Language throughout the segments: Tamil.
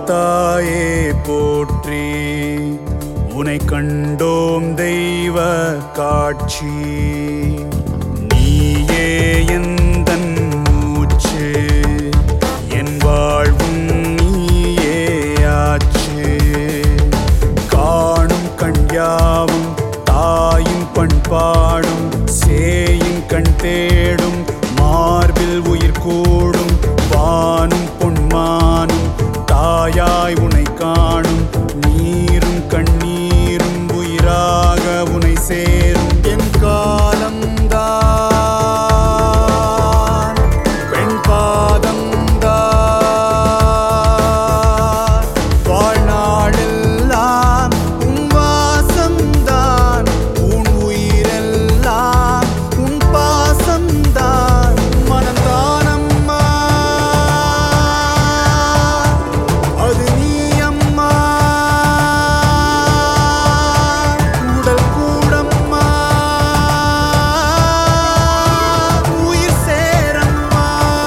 தாயே போற்றி உனை கண்டோம் தெய்வ காட்சி நீயே எந்தன் மூச்சு என் வாழ்வும் நீயே ஆச்சு காணும் கண் யாவும் தாயும் பண்பாடும் சேயும் கண் தேடும் மார்பில் உயிர் கூடும் வானும் பொன்மானும் தாயாய் உனை காணும் நீரும் கண்ணீரும் உயிராக உனை சேரும் என் காலம்தான் பெண் பாதம்தான் வாழ்நாளெல்லாம் உன் வாசம்தான் உன் உயிரெல்லாம் உன் பாசம்தான் மனந்தானம்மா அது நீ அம்மா உடல் கூடம்மா உயிர் சேரம்மா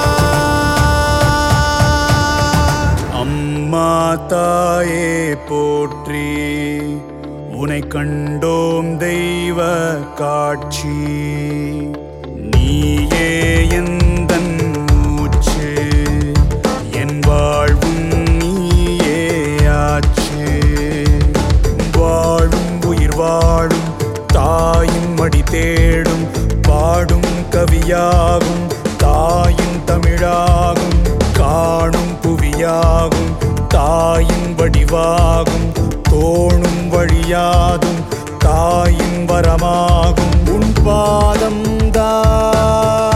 அம்மா தாயே போற்றி உனை கண்டோம் தெய்வ காட்சி நீயே எந்தன் மூச்சு என் வாழ்வும் நீயே ஆச்சு வாழும் உயிர் வாழும் தாயின் மடி தேடும் பாடும் கவியாகும் தாயின் தமிழாகும் காணும் புவியாகும் தாயின் வடிவாகும் தோணும் வழியாதும் தாயின் வரமாகும் உன் பாதம்தான்